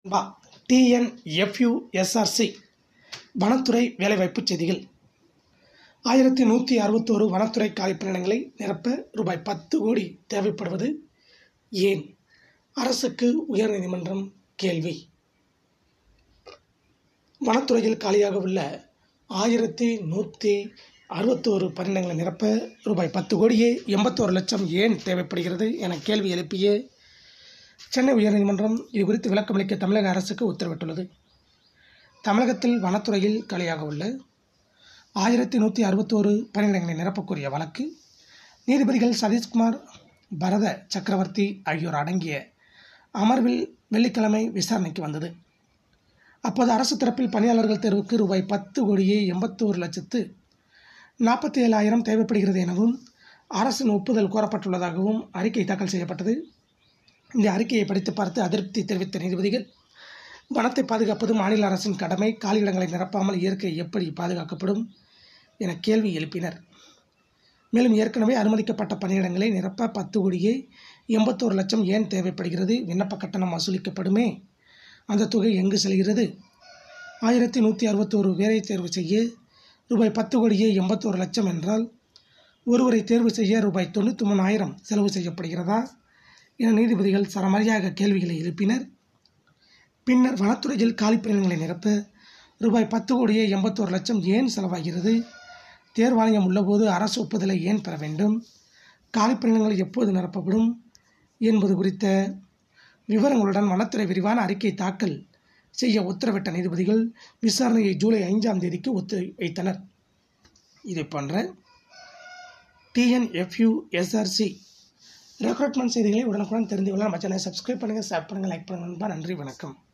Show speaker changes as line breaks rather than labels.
பா டிஎன்எஃப்யூஎஸ்ஆர்சி வனத்துறை வேலைவாய்ப்புச் செய்திகள் ஆயிரத்தி நூற்றி அறுபத்தோரு வனத்துறை காலிப்பணியிடங்களை நிரப்ப ரூபாய் பத்து கோடி தேவைப்படுவது ஏன் அரசுக்கு உயர்நீதிமன்றம் கேள்வி வனத்துறையில் காலியாக உள்ள ஆயிரத்தி நூற்றி அறுபத்தோரு பணியிடங்களை நிரப்ப ரூபாய் பத்து கோடியே எண்பத்தோரு லட்சம் ஏன் தேவைப்படுகிறது என கேள்வி எழுப்பிய சென்னை உயர்நீதிமன்றம் இது குறித்து விளக்கமளிக்க தமிழக அரசுக்கு உத்தரவிட்டுள்ளது தமிழகத்தில் வனத்துறையில் காலியாக உள்ள ஆயிரத்தி நூற்றி அறுபத்தோரு பணியிடங்களை நிரப்பக்கூடிய வழக்கு நீதிபதிகள் சதீஷ்குமார் பரத சக்கரவர்த்தி ஆகியோர் அடங்கிய அமர்வில் வெள்ளிக்கிழமை விசாரணைக்கு வந்தது அப்போது அரசு தரப்பில் பணியாளர்கள் தேர்வுக்கு ரூபாய் பத்து கோடியே எண்பத்தோரு லட்சத்து நாற்பத்தி ஏழாயிரம் தேவைப்படுகிறது எனவும் அரசின் ஒப்புதல் கோரப்பட்டுள்ளதாகவும் அறிக்கை தாக்கல் செய்யப்பட்டது இந்த அறிக்கையை படித்து பார்த்து அதிருப்தி தெரிவித்த நீதிபதிகள் வனத்தை பாதுகாப்பது மாநில அரசின் கடமை காலியிடங்களை நிரப்பாமல் இயற்கை எப்படி பாதுகாக்கப்படும் என கேள்வி எழுப்பினர் மேலும் ஏற்கனவே அனுமதிக்கப்பட்ட பணியிடங்களை நிரப்ப பத்து கோடியே எண்பத்தோரு லட்சம் ஏன் தேவைப்படுகிறது விண்ணப்ப கட்டணம் வசூலிக்கப்படுமே அந்த தொகை எங்கு செல்கிறது ஆயிரத்தி நூற்றி அறுபத்தோரு பேரை தேர்வு செய்ய ரூபாய் பத்து கோடியே எண்பத்தோரு லட்சம் என்றால் ஒருவரை தேர்வு செய்ய ரூபாய் தொண்ணூற்றி மூணாயிரம் செலவு செய்யப்படுகிறதா என நீதிபதிகள் சரமாரியாக கேள்விகளை எழுப்பினர் பின்னர் வனத்துறையில் காலிப்பணியிடங்களை நிரப்ப ரூபாய் பத்து கோடியே எண்பத்தோரு லட்சம் ஏன் செலவாகிறது தேர்வாணையம் உள்ளபோது அரசு ஒப்புதலை ஏன் பெற வேண்டும் காலிப்பணியிடங்கள் எப்போது நிரப்பப்படும் என்பது குறித்த விவரங்களுடன் வனத்துறை விரிவான அறிக்கை தாக்கல் செய்ய உத்தரவிட்ட நீதிபதிகள் விசாரணையை ஜூலை ஐந்தாம் தேதிக்கு ஒத்தி வைத்தனர் இதை போன்ற டிஎன்எஃப்யூ எஸ்ஆர்சி ரெக்ரூட்மெண்ட் செய்திகளை உடனுக்குடன் தெரிந்து கொள்ள நம்ம சேனலை சப்ஸ்கிரைப் பண்ணுங்கள் ஷேர் பண்ணுங்கள் லைக் பண்ணுங்கள் நண்பா நன்றி வணக்கம்